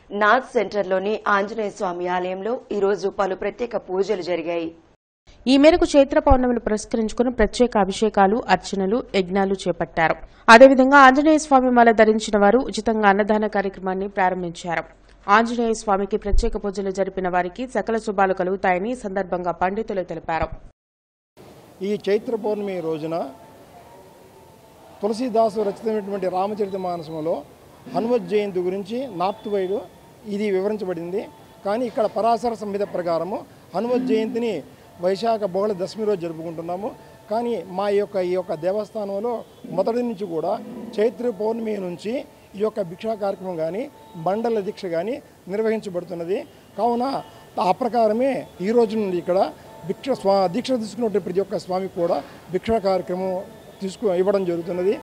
నాథ్ సెంటర్లోని ఆంజనేయ స్వామి ఆలయంలో ఈరోజు పలు ప్రత్యేక పూజలు జరిగాయి ఈ మేరకు చైత్ర పౌర్ణమిని పురస్కరించుకుని ప్రత్యేక అభిషేకాలు అర్చనలు యజ్ఞాలు చేపట్టారు అదేవిధంగా ఆంజనేయ స్వామి మాల ధరించిన వారు ఉచితంగా అన్నదాన కార్యక్రమాన్ని ప్రారంభించారు ఆంజనేయ స్వామికి ప్రత్యేక పూజలు జరిపిన వారికి సకల శుభాలు కలుగుతాయని ఈ సందర్భంగా పండితులు తెలిపారు ఈ చైత్ర పౌర్ణమి రోజున తులసీదాసు రచితమైనటువంటి రామచరిత మానసంలో హనుమత్ జయంతి గురించి నాప్తువైడు ఇది వివరించబడింది కానీ ఇక్కడ పరాశర సంహిత ప్రకారము హనుమత్ జయంతిని వైశాఖ బహుళ దశమి రోజు జరుపుకుంటున్నాము కానీ మా యొక్క ఈ యొక్క దేవస్థానంలో మొదటి నుంచి కూడా చైత్ర పౌర్ణమి నుంచి ఈ యొక్క భిక్షా కార్యక్రమం కానీ మండల దీక్ష కానీ నిర్వహించబడుతున్నది కావున ఆ ప్రకారమే ఈ రోజు నుండి ఇక్కడ భిక్ష స్వా దీక్ష తీసుకున్నటువంటి ప్రతి ఒక్క స్వామికి కూడా భిక్షా కార్యక్రమం తీసుకు ఇవ్వడం జరుగుతున్నది